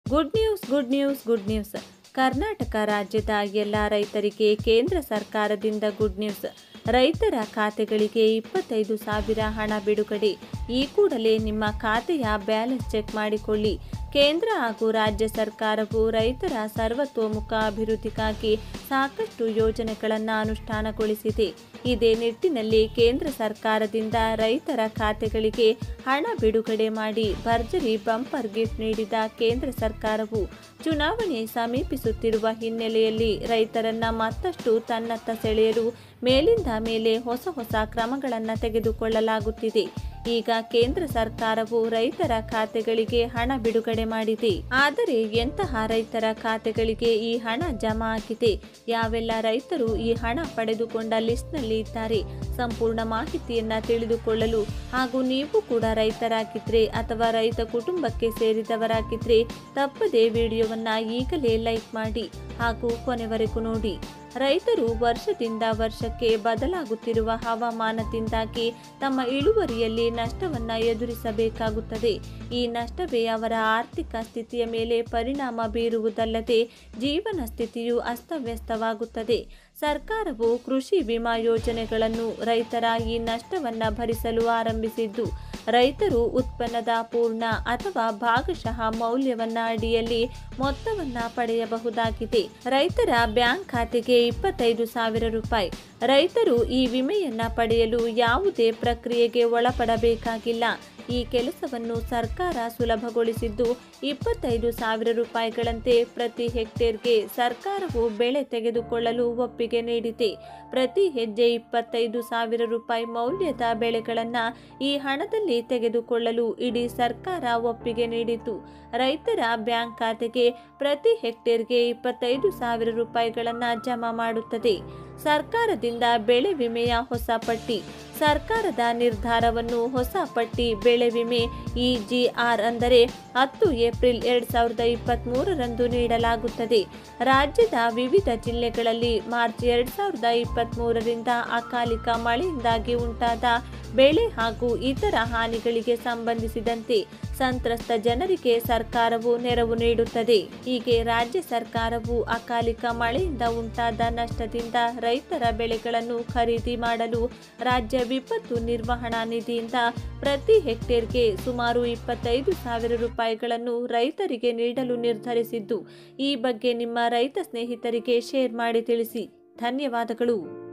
good news good news good news Karnataka ರಾಜ್ಯದ ಎಲ್ಲ ರೈತರಿಗೆ ಕೇಂದ್ರ ಸರ್ಕಾರದಿಂದ ಗುಡ್ ನ್ಯೂಸ್ ರೈತರ ಖಾತೆಗಳಿಗೆ ಇಪ್ಪತ್ತೈದು ಸಾವಿರ ಹಣ ಬಿಡುಗಡೆ ಈ ಕೂಡಲೇ ನಿಮ್ಮ ಖಾತೆಯ ಬ್ಯಾಲೆನ್ಸ್ ಚೆಕ್ ಮಾಡಿಕೊಳ್ಳಿ ಕೇಂದ್ರ ಹಾಗೂ ರಾಜ್ಯ ಸರ್ಕಾರವು ರೈತರ ಸರ್ವತೋಮುಖ ಅಭಿವೃದ್ಧಿಗಾಗಿ ಸಾಕಷ್ಟು ಯೋಜನೆಗಳನ್ನು ಅನುಷ್ಠಾನಗೊಳಿಸಿದೆ ಇದೇ ನಿಟ್ಟಿನಲ್ಲಿ ಕೇಂದ್ರ ಸರ್ಕಾರದಿಂದ ರೈತರ ಖಾತೆಗಳಿಗೆ ಹಣ ಬಿಡುಗಡೆ ಮಾಡಿ ಭರ್ಜರಿ ಬಂಪರ್ ಗಿಫ್ಟ್ ನೀಡಿದ ಕೇಂದ್ರ ಸರ್ಕಾರವು ಚುನಾವಣೆ ಸಮೀಪಿಸುತ್ತಿರುವ ಹಿನ್ನೆಲೆಯಲ್ಲಿ ರೈತರನ್ನ ಮತ್ತಷ್ಟು ತನ್ನತ್ತ ಸೆಳೆಯಲು ಮೇಲಿಂದ ಮೇಲೆ ಹೊಸ ಹೊಸ ಕ್ರಮಗಳನ್ನು ತೆಗೆದುಕೊಳ್ಳಲಾಗುತ್ತಿದೆ ಈಗ ಕೇಂದ್ರ ಸರ್ಕಾರವು ರೈತರ ಖಾತೆಗಳಿಗೆ ಹಣ ಬಿಡುಗಡೆ ಮಾಡಿದೆ ಆದರೆ ಎಂತಹ ರೈತರ ಖಾತೆಗಳಿಗೆ ಈ ಹಣ ಜಮಾ ಆಗಿದೆ ಯಾವೆಲ್ಲ ರೈತರು ಈ ಹಣ ಪಡೆದುಕೊಂಡ ಲಿಸ್ಟ್ನಲ್ಲಿ ಇದ್ದಾರೆ ಸಂಪೂರ್ಣ ಮಾಹಿತಿಯನ್ನ ತಿಳಿದುಕೊಳ್ಳಲು ಹಾಗೂ ನೀವು ಕೂಡ ರೈತರಾಗಿದ್ರೆ ಅಥವಾ ರೈತ ಕುಟುಂಬಕ್ಕೆ ಸೇರಿದವರಾಗಿದ್ರೆ ತಪ್ಪದೇ ವಿಡಿಯೋವನ್ನ ಈಗಲೇ ಲೈಕ್ ಮಾಡಿ ಹಾಗೂ ಕೊನೆವರೆಗೂ ನೋಡಿ ರೈತರು ವರ್ಷದಿಂದ ವರ್ಷಕ್ಕೆ ಬದಲಾಗುತ್ತಿರುವ ಹವಾಮಾನದಿಂದಾಗಿ ತಮ್ಮ ಇಳುವರಿಯಲ್ಲಿ ನಷ್ಟವನ್ನ ಎದುರಿಸಬೇಕಾಗುತ್ತದೆ ಈ ನಷ್ಟವೇ ಅವರ ಆರ್ಥಿಕ ಸ್ಥಿತಿಯ ಮೇಲೆ ಪರಿಣಾಮ ಬೀರುವುದಲ್ಲದೆ ಜೀವನ ಸ್ಥಿತಿಯು ಅಸ್ತವ್ಯಸ್ತವಾಗುತ್ತದೆ ಸರ್ಕಾರವು ಕೃಷಿ ವಿಮಾ ಯೋಜನೆಗಳನ್ನು ರೈತರ ಈ ನಷ್ಟವನ್ನ ಭರಿಸಲು ಆರಂಭಿಸಿದ್ದು ರೈತರು ಉತ್ಪನ್ನದ ಪೂರ್ಣ ಅಥವಾ ಭಾಗಶಃ ಮೌಲ್ಯವನ್ನ ಅಡಿಯಲ್ಲಿ ಮೊತ್ತವನ್ನ ಪಡೆಯಬಹುದಾಗಿದೆ ರೈತರ ಬ್ಯಾಂಕ್ ಖಾತೆಗೆ ಇಪ್ಪತ್ತೈದು ಸಾವಿರ ರೂಪಾಯಿ ರೈತರು ಈ ವಿಮೆಯನ್ನ ಪಡೆಯಲು ಯಾವುದೇ ಪ್ರಕ್ರಿಯೆಗೆ ಒಳಪಡಬೇಕಾಗಿಲ್ಲ ಈ ಕೆಲಸವನ್ನು ಸರ್ಕಾರ ಸುಲಭಗೊಳಿಸಿದ್ದು ಇಪ್ಪತ್ತೈದು ಸಾವಿರ ರೂಪಾಯಿಗಳಂತೆ ಪ್ರತಿ ಹೆಕ್ಟೇರ್ಗೆ ಸರ್ಕಾರವು ಬೆಳೆ ತೆಗೆದುಕೊಳ್ಳಲು ಒಪ್ಪಿಗೆ ನೀಡಿದೆ ಪ್ರತಿ ಹೆಜ್ಜೆ ಇಪ್ಪತ್ತೈದು ಸಾವಿರ ರೂಪಾಯಿ ಮೌಲ್ಯದ ಬೆಳೆಗಳನ್ನು ಈ ಹಣದಲ್ಲಿ ತೆಗೆದುಕೊಳ್ಳಲು ಇಡೀ ಸರ್ಕಾರ ಒಪ್ಪಿಗೆ ನೀಡಿತು ರೈತರ ಬ್ಯಾಂಕ್ ಖಾತೆಗೆ ಪ್ರತಿ ಹೆಕ್ಟೇರ್ಗೆ ಇಪ್ಪತ್ತೈದು ಸಾವಿರ ರೂಪಾಯಿಗಳನ್ನು ಜಮಾ ಮಾಡುತ್ತದೆ ಸರ್ಕಾರದಿಂದ ಬೆಳೆ ವಿಮೆಯ ಹೊಸ ಪಟ್ಟಿ ಸರ್ಕಾರದ ನಿರ್ಧಾರವನ್ನು ಹೊಸ ಪಟ್ಟಿ ಬೆಳೆ ವಿಮೆ ಇಜಿಆರ್ ಅಂದರೆ ಹತ್ತು ಏಪ್ರಿಲ್ ಎರಡ್ ಸಾವಿರದ ಇಪ್ಪತ್ತ್ ಮೂರರಂದು ನೀಡಲಾಗುತ್ತದೆ ರಾಜ್ಯದ ವಿವಿಧ ಜಿಲ್ಲೆಗಳಲ್ಲಿ ಮಾರ್ಚ್ ಎರಡ್ ಸಾವಿರದ ಇಪ್ಪತ್ತ್ ಮೂರರಿಂದ ಅಕಾಲಿಕ ಮಳೆಯಿಂದಾಗಿ ಉಂಟಾದ ಬೆಳೆ ಹಾಗೂ ಇತರ ಹಾನಿಗಳಿಗೆ ಸಂಬಂಧಿಸಿದಂತೆ ಸಂತ್ರಸ್ತ ಜನರಿಗೆ ಸರ್ಕಾರವು ನೆರವು ನೀಡುತ್ತದೆ ಹೀಗೆ ರಾಜ್ಯ ಸರ್ಕಾರವು ಅಕಾಲಿಕ ಮಳೆಯಿಂದ ಉಂಟಾದ ನಷ್ಟದಿಂದ ರೈತರ ಬೆಳೆಗಳನ್ನು ಖರೀದಿ ಮಾಡಲು ರಾಜ್ಯ ವಿಪತ್ತು ನಿರ್ವಹಣಾ ನಿಧಿಯಿಂದ ಪ್ರತಿ ಹೆಕ್ಟೇರ್ಗೆ ಸುಮಾರು ಇಪ್ಪತ್ತೈದು ಸಾವಿರ ರೂಪಾಯಿಗಳನ್ನು ರೈತರಿಗೆ ನೀಡಲು ನಿರ್ಧರಿಸಿದ್ದು ಈ ಬಗ್ಗೆ ನಿಮ್ಮ ರೈತ ಸ್ನೇಹಿತರಿಗೆ ಶೇರ್ ಮಾಡಿ ತಿಳಿಸಿ ಧನ್ಯವಾದಗಳು